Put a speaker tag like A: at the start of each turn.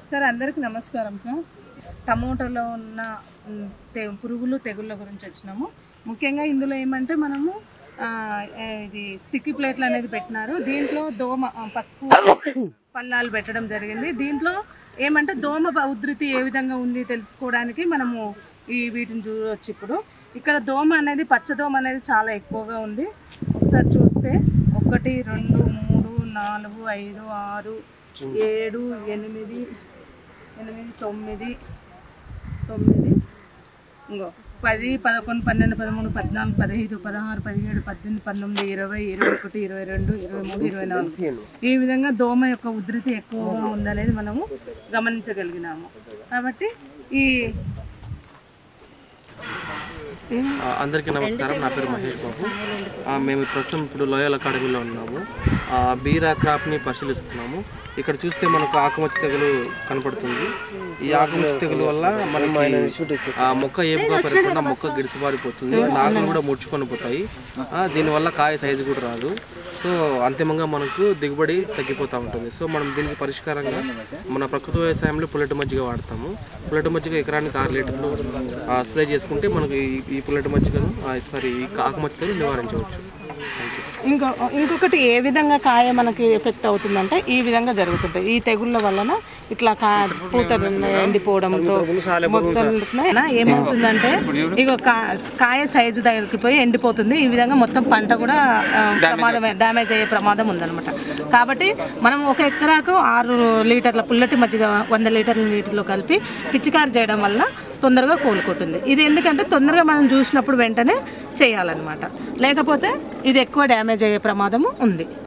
A: sir అందరికీ నమస్కారం sir టమోటాలో ఉన్న మ్, తె- పురుగులు తెగుళ్ళ గురించి వచ్చినాము ముఖ్యంగా ఇందులో ఏమంటే మనము ఆ, ఏ, ఇది స్టిక్కీ ప్లేట్లు అనేది పెట్టినారు దీంట్లో దోమ ఆ, పసుపు పల్లాలు పెట్టడం జరిగింది దీంట్లో ఏమంటే దోమ బ- ఉధృతి ఏ విధంగా ఉంది తెలుసుకోవడానికి మనము ఈ వీటిని చూడవచ్చు ఇప్పుడు ఇక్కడ దోమ అనేది పచ్చదోమ అనేది చాలా ఎక్కువగా ఉంది ఒకసారి చూస్తే ఒకటి రెండు మూడు నాలుగు ఐదు ఆరు ఏడు ఎనిమిది ఎనిమిది తొమ్మిది తొమ్మిది ఇంకో పది పదకొండు పన్నెండు పదమూడు పద్నాలుగు పదిహేడు పదహారు పదిహేడు పద్దెనిమిది పంతొమ్మిది ఇరవై ఇరవై ఒకటి ఇరవై రెండు ఇరవై మూడు ఇరవై నాలుగు ఈ విధంగా దోమ యొక్క ఉధృతి ఎక్కువగా ఉందనేది మనము గమనించగలిగినాము కాబట్టి ఈ
B: ఆ, అందరికీ నమస్కారం నా పేరు మహేష్ బాబు ఆ, మేము ప్రస్తుతం ఇప్పుడు లోయల్ అకాడమీలో ఉన్నాము ఆ, బీరా క్రాప్ని పరిశీలిస్తున్నాము ఇక్కడ చూస్తే మనకు ఆకుమచ్చ తెగులు కనపడుతుంది ఈ ఆకుమచ్చ తెగులు వల్ల మనకి ఆ మొక్క ఏపుగా పెరగకుండా మొక్క గిడిసిపారిపోతుంది ఆకులు కూడా ముడుచుకొని పోతాయి ఆ, దీనివల్ల కాయ సైజు కూడా రాదు సో అంతిమంగా మనకు దిగుబడి తగ్గిపోతూ ఉంటుంది సో మనం దీనికి పరిష్కారంగా మన ప్రకృతి వ్యవసాయంలో పుల్లటి మజ్జిగ వాడతాము పుల్లటి మజ్జిగ ఎకరానికి ఆరు లీటర్లు ఆ, స్ప్రే చేసుకుంటే మనకు ఈ- ఈ పుల్లటి మజ్జిగను సారీ ఈ ఆకుమచ్చతను నివారించవచ్చు థ్యాంక్ యూ
A: ఇంకో ఇంకొకటి ఏ విధంగా కాయ మనకి ఎఫెక్ట్ అవుతుందంటే ఈ విధంగా జరుగుతుంటాయి ఈ తెగుళ్ళ వలన ఇట్లా కా పూత ఎండిపోవడంతో మొత్తం ఇట్లా ఏమవుతుందంటే ఇక కాయ సైజు తగ్గిపోయి ఎండిపోతుంది ఈ విధంగా మొత్తం పంట కూడా ఆ, ప్రమాదం డ్యామేజ్ అయ్యే ప్రమాదం ఉందన్నమాట కాబట్టి మనం ఒక ఎకరాకు ఆరు లీటర్ల పుల్లటి మజ్జిగ వంద లీటర్ల నీటిలో కలిపి పిచికారి చేయడం వల్ల తొందరగా కోలుకుంటుంది ఇది ఎందుకంటే తొందరగా మనం చూసినప్పుడు వెంటనే చేయాలన్నమాట లేకపోతే ఇది ఎక్కువ డ్యామేజ్ అయ్యే ప్రమాదము ఉంది